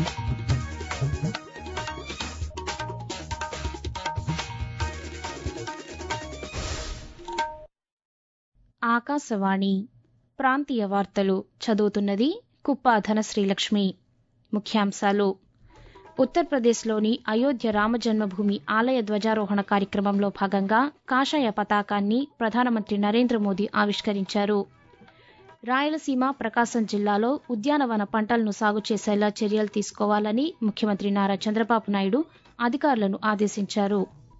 ఆకాశవాణి ప్రాంతీయ వార్తలు చదువుతున్నది కుప్ప ధనశ్రీలక్ష్మి ముఖ్యాంశాలు ఉత్తరప్రదేశ్లోని అయోధ్య రామజన్మభూమి ఆలయ ధ్వజారోహణ కార్యక్రమంలో భాగంగా కాషాయ పతాకాన్ని ప్రధానమంత్రి నరేంద్ర మోదీ ఆవిష్కరించారు రాయలసీమ ప్రకాశం జిల్లాలో ఉద్యానవన పంటలను సాగు చేసేలా చర్యలు తీసుకోవాలని ముఖ్యమంత్రి నారా చంద్రబాబు నాయుడు అధికారులను ఆదేశించారు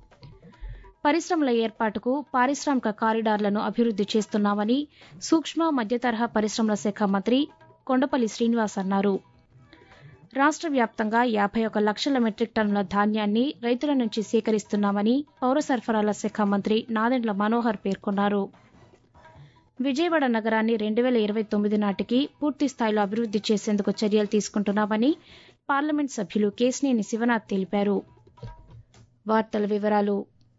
పరిశ్రమల ఏర్పాటుకు పారిశ్రామిక కారిడార్లను అభివృద్ది చేస్తున్నామని సూక్ష్మ మధ్యతరహా పరిశ్రమల శాఖ మంత్రి కొండపల్లి శ్రీనివాస్ అన్నారు రాష్ట్ర వ్యాప్తంగా యాభై ఒక లక్షల మెట్రిక్ టన్నుల ధాన్యాన్ని రైతుల నుంచి సేకరిస్తున్నామని పౌర సరఫరాల శాఖ మంత్రి నాదెండ్ల మనోహర్ పేర్కొన్నారు విజయవాడ నగరాన్ని రెండు వేల ఇరవై తొమ్మిది నాటికి పూర్తి స్థాయిలో అభివృద్ది చేసేందుకు చర్యలు తీసుకుంటున్నామని పార్లమెంట్ సభ్యులు కేశినేని శివనాథ్ తెలిపారు వార్తల వివరాలు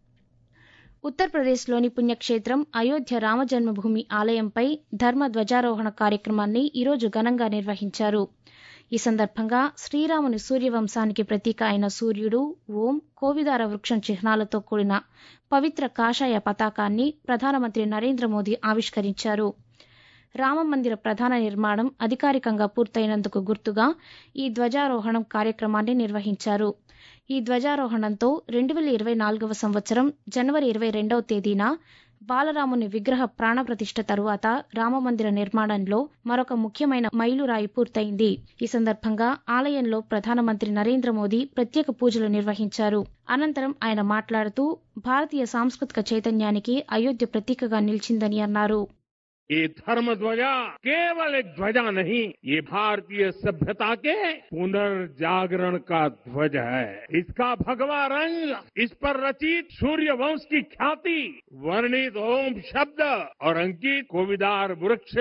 ఉత్తరప్రదేశ్లోని పుణ్యక్షేత్రం అయోధ్య రామజన్మభూమి ఆలయంపై ధర్మ ధ్వజారోహణ కార్యక్రమాన్ని ఈరోజు ఘనంగా నిర్వహించారు ఈ సందర్భంగా శ్రీరాముని సూర్యవంశానికి ప్రతీక అయిన సూర్యుడు ఓం కోవిదార వృక్షం చిహ్నాలతో కూడిన పవిత్ర కాషాయ పతాకాన్ని ప్రధానమంత్రి నరేంద్ర మోదీ ఆవిష్కరించారు రామమందిర ప్రధాన నిర్మాణం అధికారికంగా పూర్తయినందుకు గుర్తుగా ఈ ధ్వజారోహణం కార్యక్రమాన్ని నిర్వహించారు ఈ ధ్వజారోహణంతో రెండు వేల ఇరవై నాలుగవ సంవత్సరం జనవరి ఇరవై రెండవ తేదీన బాలరాముని విగ్రహ ప్రాణప్రతిష్ఠ తరువాత రామమందిర నిర్మాణంలో మరొక ముఖ్యమైన మైలురాయి పూర్తయింది ఈ సందర్భంగా ఆలయంలో ప్రధానమంత్రి నరేంద్ర మోదీ ప్రత్యేక పూజలు నిర్వహించారు అనంతరం ఆయన మాట్లాడుతూ భారతీయ సాంస్కృతిక చైతన్యానికి అయోధ్య ప్రతీకగా నిలిచిందని అన్నారు ये धर्म ध्वजा केवल एक ध्वजा नहीं ये भारतीय सभ्यता के पुनर्जागरण का ध्वज है इसका भगवा रंग इस पर रचित सूर्य वंश की ख्याति वर्णित ओम शब्द और अंकित कोविदार वृक्ष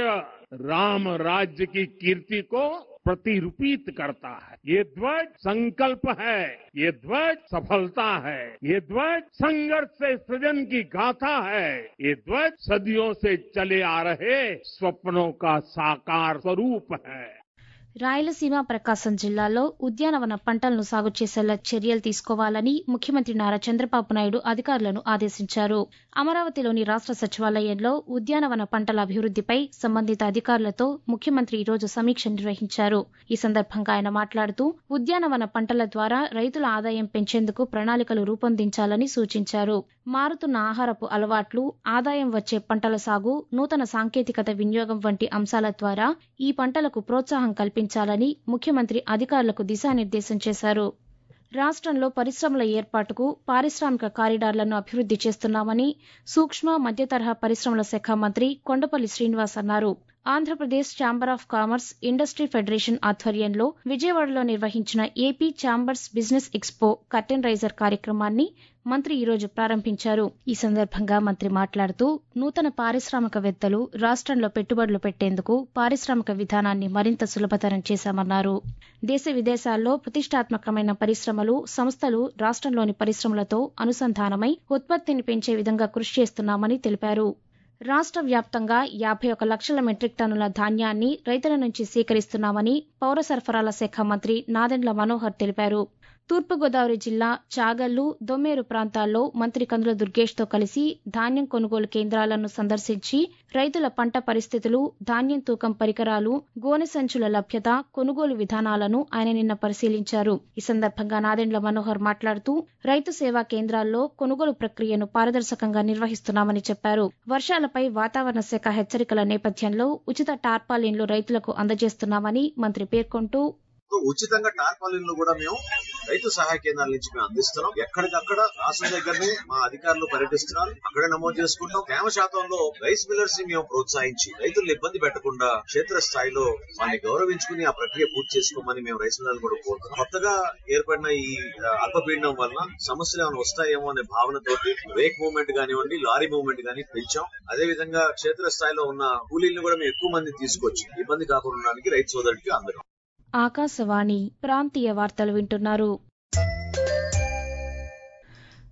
राम राज्य की कीर्ति को प्रतिरूपित करता है ये ध्वज संकल्प है ये ध्वज सफलता है ये ध्वज संघर्ष से सृजन की गाथा है ये ध्वज सदियों से चले आ रहे स्वप्नों का साकार स्वरूप है రాయలసీమ ప్రకాశం జిల్లాలో ఉద్యానవన పంటలను సాగు చేసేలా చర్యలు తీసుకోవాలని ముఖ్యమంత్రి నారా చంద్రబాబు నాయుడు అధికారులను ఆదేశించారు అమరావతిలోని రాష్ట సచివాలయంలో ఉద్యానవన పంటల అభివృద్దిపై సంబంధిత అధికారులతో ముఖ్యమంత్రి ఈరోజు సమీక్ష నిర్వహించారు ఈ సందర్భంగా ఆయన మాట్లాడుతూ ఉద్యానవన పంటల ద్వారా రైతుల ఆదాయం పెంచేందుకు ప్రణాళికలు రూపొందించాలని సూచించారు మారుతున్న ఆహారపు అలవాట్లు ఆదాయం వచ్చే పంటల సాగు నూతన సాంకేతికత వినియోగం వంటి అంశాల ద్వారా ఈ పంటలకు ప్రోత్సాహం కల్పించాలని ముఖ్యమంత్రి అధికారులకు దిశానిర్దేశం చేశారు రాష్ట్రంలో పరిశ్రమల ఏర్పాటుకు పారిశ్రామిక కారిడార్లను అభివృద్ది చేస్తున్నామని సూక్ష్మ మధ్యతరహా పరిశ్రమల శాఖ మంత్రి కొండపల్లి శ్రీనివాస్ అన్నారు Andhra Pradesh chamber of commerce industry federation ఆధ్వర్యంలో విజయవాడలో నిర్వహించిన AP chambers business expo curtain raiser కార్యక్రమాన్ని మంత్రి ఈరోజు ప్రారంభించారు ఈ సందర్భంగా మంత్రి మాట్లాడుతూ నూతన పారిశ్రామికవేత్తలు రాష్ట్రంలో పెట్టుబడులు పెట్టేందుకు పారిశ్రామిక విధానాన్ని మరింత సులభతరం చేశామన్నారు దేశ విదేశాల్లో ప్రతిష్టాత్మకమైన పరిశ్రమలు సంస్థలు రాష్ట్రంలోని పరిశ్రమలతో అనుసంధానమై ఉత్పత్తిని పెంచే విధంగా కృషి చేస్తున్నామని తెలిపారు రాష్ట్ర వ్యాప్తంగా యాభై ఒక లక్షల మెట్రిక్ టన్నుల ధాన్యాన్ని రైతుల నుంచి సేకరిస్తున్నామని పౌర సరఫరాల శాఖ మంత్రి నాదెండ్ల మనోహర్ తెలిపారు తూర్పుగోదావరి జిల్లా చాగల్లు దొమ్మేరు ప్రాంతాల్లో మంత్రి కందుల దుర్గేష్తో కలిసి ధాన్యం కొనుగోలు కేంద్రాలను సందర్శించి రైతుల పంట పరిస్థితులు ధాన్యం తూకం పరికరాలు గోనె సంచుల లభ్యత కొనుగోలు విధానాలను ఆయన నిన్న పరిశీలించారు ఈ సందర్భంగా నాదెండ్ల మనోహర్ మాట్లాడుతూ రైతు సేవా కేంద్రాల్లో కొనుగోలు ప్రక్రియను పారదర్శకంగా నిర్వహిస్తున్నామని చెప్పారు వర్షాలపై వాతావరణ శాఖ హెచ్చరికల నేపథ్యంలో ఉచిత టార్పాలిన్లు రైతులకు అందజేస్తున్నామని మంత్రి పేర్కొంటూ ఉచితంగా టార్పాలిన్లు కూడా మేము రైతు సహాయ కేంద్రాల నుంచి మేము అందిస్తున్నాం ఎక్కడికక్కడ రాష్ట్రం దగ్గరనే మా అధికారులు పర్యటిస్తున్నారు అక్కడే నమోదు చేసుకుంటాం తేమ శాతంలో రైస్ మిల్లర్స్ ని మేము ప్రోత్సహించి రైతులను ఇబ్బంది పెట్టకుండా క్షేత్ర స్థాయిలో వారిని గౌరవించుకుని ఆ ప్రక్రియ పూర్తి చేసుకోమని మేము రైస్ మిల్లర్లు కూడా కోరుతున్నాం కొత్తగా ఏర్పడిన ఈ అల్పపీడనం వలన సమస్యలు ఏమైనా వస్తాయేమో అనే భావనతోటి రేక్ మూవ్మెంట్ కానివ్వండి లారీ మూవ్మెంట్ కానీ పెంచాం అదే విధంగా క్షేత్ర స్థాయిలో ఉన్న కూలీలను కూడా మేము ఎక్కువ మంది తీసుకొచ్చి ఇబ్బంది కాకుండా ఉండడానికి రైతు సోదరుడికి అందరం ఆకాశవాణి ప్రాంతీయ వార్తలు వింటున్నారు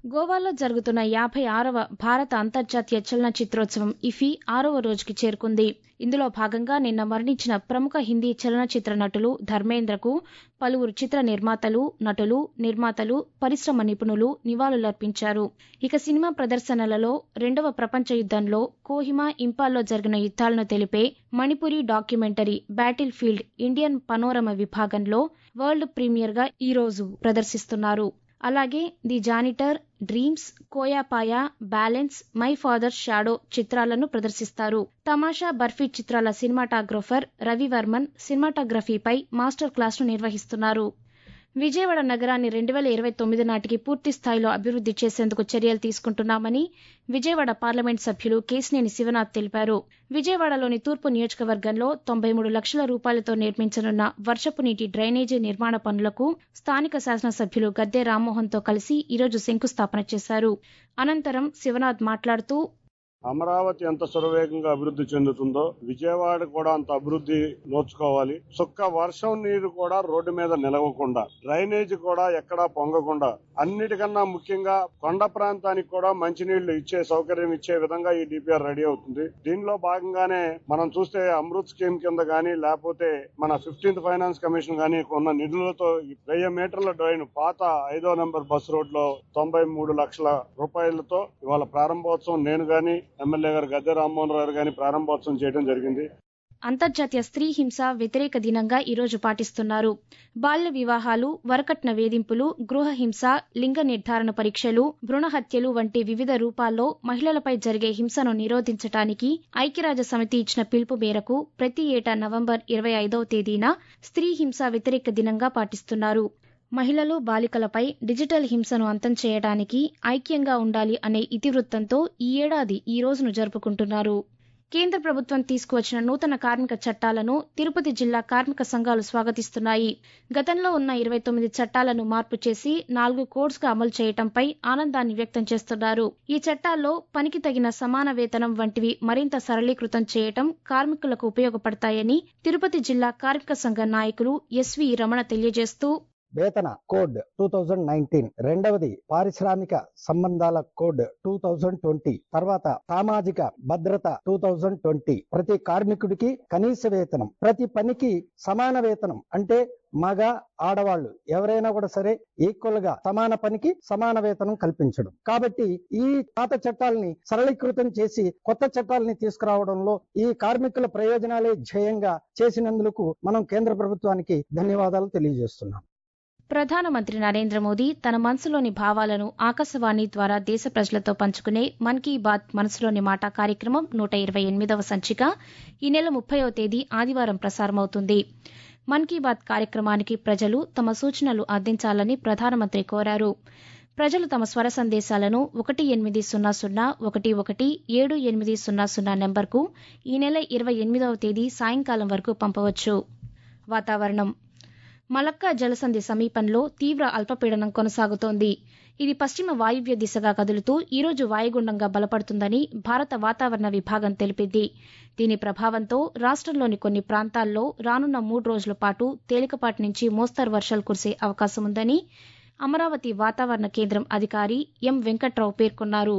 గోవాలో జరుగుతున్న యాభై ఆరవ భారత అంతర్జాతీయ చలనచిత్రోత్సవం ఇఫీ ఆరవ రోజుకి చేరుకుంది ఇందులో భాగంగా నిన్న మరణించిన ప్రముఖ హిందీ చలనచిత్ర నటులు ధర్మేంద్రకు పలువురు చిత్ర నిర్మాతలు నటులు నిర్మాతలు పరిశ్రమ నిపుణులు నివాళులర్పించారు ఇక సినిమా ప్రదర్శనలలో రెండవ ప్రపంచ యుద్ధంలో కోహిమా ఇంపాల్లో జరిగిన యుద్ధాలను తెలిపే Manipuri documentary battle field Indian panorama విభాగంలో వరల్డ్ ప్రీమియర్గా ఈరోజు ప్రదర్శిస్తున్నారు అలాగే the janitor dreams Koyapaya balance my father shadow చిత్రాలను ప్రదర్శిస్తారు తమాషా బర్ఫీ చిత్రాల సినిమాటాగ్రఫర్ రవివర్మన్ సినిమాటోగ్రఫీపై మాస్టర్ క్లాసును నిర్వహిస్తున్నారు విజయవాడ నగరాన్ని రెండు వేల ఇరవై తొమ్మిది నాటికి పూర్తి స్థాయిలో అభివృద్ది చేసేందుకు చర్యలు తీసుకుంటున్నామని విజయవాడ పార్లమెంట్ సభ్యులు కేసినేని శివనాథ్ తెలిపారు విజయవాడలోని తూర్పు నియోజకవర్గంలో తొంభై మూడు లక్షల రూపాయలతో నిర్మించనున్న వర్షపు నీటి డ్రైనేజీ నిర్మాణ పనులకు స్థానిక శాసనసభ్యులు గద్దె రామ్మోహన్తో కలిసి ఈరోజు శంకుస్థాపన చేశారు అనంతరం శివనాథ్ మాట్లాడుతూ అమరావతి ఎంత సురవేగంగా అభివృద్ధి చెందుతుందో విజయవాడ కూడా అంత అభివృద్ధి నోచుకోవాలి సుక్క వర్షం నీరు కూడా రోడ్డు మీద నిలవకుండా డ్రైనేజ్ కూడా ఎక్కడా పొంగకుండా అన్నిటికన్నా ముఖ్యంగా కొండ ప్రాంతానికి కూడా మంచినీళ్లు ఇచ్చే సౌకర్యం ఇచ్చే విధంగా ఈ డిపిఆర్ రెడీ అవుతుంది దీనిలో భాగంగానే మనం చూస్తే అమృత్ స్కీమ్ కింద గానీ లేకపోతే మన ఫిఫ్టీన్త్ ఫైనాన్స్ కమిషన్ గానీ ఉన్న నిధులతో ఈ వెయ్యి మీటర్ల డ్రైన్ పాత ఐదో నెంబర్ బస్ రోడ్ లో తొంభై మూడు లక్షల రూపాయలతో ఇవాళ ప్రారంభోత్సవం నేను గాని ఎమ్మెల్యే గారు గద్దె రామ్మోహన్ రావు గాని ప్రారంభోత్సవం చేయడం జరిగింది అంతర్జాతీయ స్త్రీ హింస వ్యతిరేక దినంగా ఈరోజు పాటిస్తున్నారు బాల్య వివాహాలు వరకట్న వేధింపులు గృహ హింస లింగ నిర్ధారణ పరీక్షలు భ్రూణ హత్యలు వంటి వివిధ రూపాల్లో మహిళలపై జరిగే హింసను నిరోధించడానికి ఐక్యరాజ్య సమితి ఇచ్చిన పిలుపు మేరకు ప్రతి ఏటా నవంబర్ ఇరవై ఐదవ తేదీన స్త్రీ హింస వ్యతిరేక దినంగా పాటిస్తున్నారు మహిళలు బాలికలపై డిజిటల్ హింసను అంతం చేయడానికి ఐక్యంగా ఉండాలి అనే ఇతివృత్తంతో ఈ ఏడాది ఈ రోజును జరుపుకుంటున్నారు కేంద్ర ప్రభుత్వం తీసుకువచ్చిన నూతన కార్మిక చట్టాలను తిరుపతి జిల్లా కార్మిక సంఘాలు స్వాగతిస్తున్నాయి గతంలో ఉన్న ఇరవై తొమ్మిది చట్టాలను మార్పు చేసి నాలుగు కోడ్స్గా అమలు చేయటంపై ఆనందాన్ని వ్యక్తం చేస్తున్నారు ఈ చట్టాల్లో పనికి తగిన సమాన వేతనం వంటివి మరింత సరళీకృతం చేయటం కార్మికులకు ఉపయోగపడతాయని తిరుపతి జిల్లా కార్మిక సంఘ నాయకులు ఎస్వి రమణ తెలియజేస్తూ వేతన కోడ్ టూ థౌజండ్ నైన్టీన్ రెండవది పారిశ్రామిక సంబంధాల కోడ్ టూ థౌజండ్ ట్వంటీ తర్వాత సామాజిక భద్రత టూ థౌజండ్ ట్వంటీ ప్రతి కార్మికుడికి కనీస వేతనం ప్రతి పనికి సమాన వేతనం అంటే మగ ఆడవాళ్లు ఎవరైనా కూడా సరే ఈక్వల్ గా సమాన పనికి సమాన వేతనం కల్పించడం కాబట్టి ఈ పాత చట్టాలని సరళీకృతం చేసి కొత్త చట్టాలని తీసుకురావడంలో ఈ కార్మికుల ప్రయోజనాలే ధ్యేయంగా చేసినందుకు మనం కేంద్ర ప్రభుత్వానికి ధన్యవాదాలు తెలియజేస్తున్నాం ప్రధానమంత్రి నరేంద్ర మోదీ తన మనసులోని భావాలను ఆకాశవాణి ద్వారా దేశ ప్రజలతో పంచుకునే మన్ కీ బాత్ మనసులోని మాట కార్యక్రమం నూట ఇరవై ఎనిమిదవ సంచిక ఈ నెల ముప్పైవ తేదీ ఆదివారం ప్రసారమవుతుంది మన్ కీ బాత్ కార్యక్రమానికి ప్రజలు తమ సూచనలు అందించాలని ప్రధానమంత్రి కోరారు ప్రజలు తమ స్వర సందేశాలను ఒకటి ఎనిమిది సున్నా సున్నా ఒకటి ఒకటి ఏడు ఎనిమిది సున్నా సున్నా నెంబర్కు ఈ నెల ఇరవై ఎనిమిదవ తేదీ సాయంకాలం వరకు పంపవచ్చు వాతావరణం మలక్కా జలసంధి సమీపంలో తీవ్ర అల్పపీడనం కొనసాగుతోంది ఇది పశ్చిమ వాయువ్య దిశగా కదులుతూ ఈరోజు వాయుగుండంగా బలపడుతుందని భారత వాతావరణ విభాగం తెలిపింది దీని ప్రభావంతో రాష్ట్రంలోని కొన్ని ప్రాంతాల్లో రానున్న మూడు రోజుల పాటు తేలికపాటి నుంచి మోస్తరు వర్షాలు కురిసే అవకాశం ఉందని అమరావతి వాతావరణ కేంద్రం అధికారి ఎం వెంకట్రావు పేర్కొన్నారు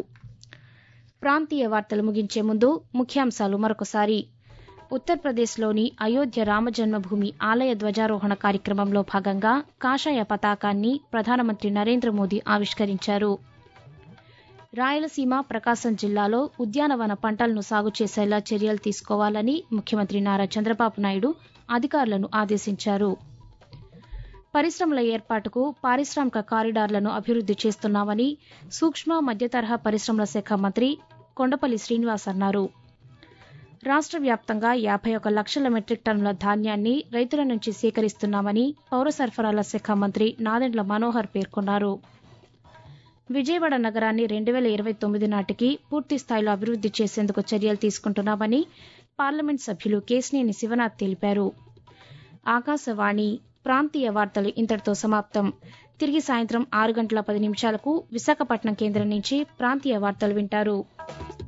ప్రాంతీయ వార్తలు ముగించే ముందు ముఖ్యాంశాలు మరొకసారి ఉత్తరప్రదేశ్లోని అయోధ్య రామజన్మభూమి ఆలయ ధ్వజారోహణ కార్యక్రమంలో భాగంగా కాషాయ పతాకాన్ని ప్రధానమంత్రి నరేంద్ర మోదీ ఆవిష్కరించారు రాయలసీమ ప్రకాశం జిల్లాలో ఉద్యానవన పంటలను సాగు చేసేలా చర్యలు తీసుకోవాలని ముఖ్యమంత్రి నారా చంద్రబాబు నాయుడు అధికారులను ఆదేశించారు పరిశ్రమల ఏర్పాటుకు పారిశ్రామిక కారిడార్లను అభివృద్ది చేస్తున్నామని సూక్ష్మ మధ్యతరహా పరిశ్రమల శాఖ మంత్రి కొండపల్లి శ్రీనివాస్ అన్నారు రాష్ట్ర వ్యాప్తంగా యాభై ఒక లక్షల మెట్రిక్ టన్నుల ధాన్యాన్ని రైతుల నుంచి సేకరిస్తున్నామని పౌర సరఫరాల శాఖ మంత్రి నాదెండ్ల మనోహర్ పేర్కొన్నారు విజయవాడ నగరాన్ని రెండు వేల ఇరవై తొమ్మిది నాటికి పూర్తి స్థాయిలో అభివృద్ది చేసేందుకు చర్యలు తీసుకుంటున్నామని పార్లమెంట్ సభ్యులు కేసినేని శివనాథ్ తెలిపారు ఆకాశవాణి ప్రాంతీయ వార్తలు ఇంతటితో సమాప్తం తిరిగి సాయంత్రం ఆరు గంటల పది నిమిషాలకు విశాఖపట్నం కేంద్రం నుంచి ప్రాంతీయ వార్తలు వింటారు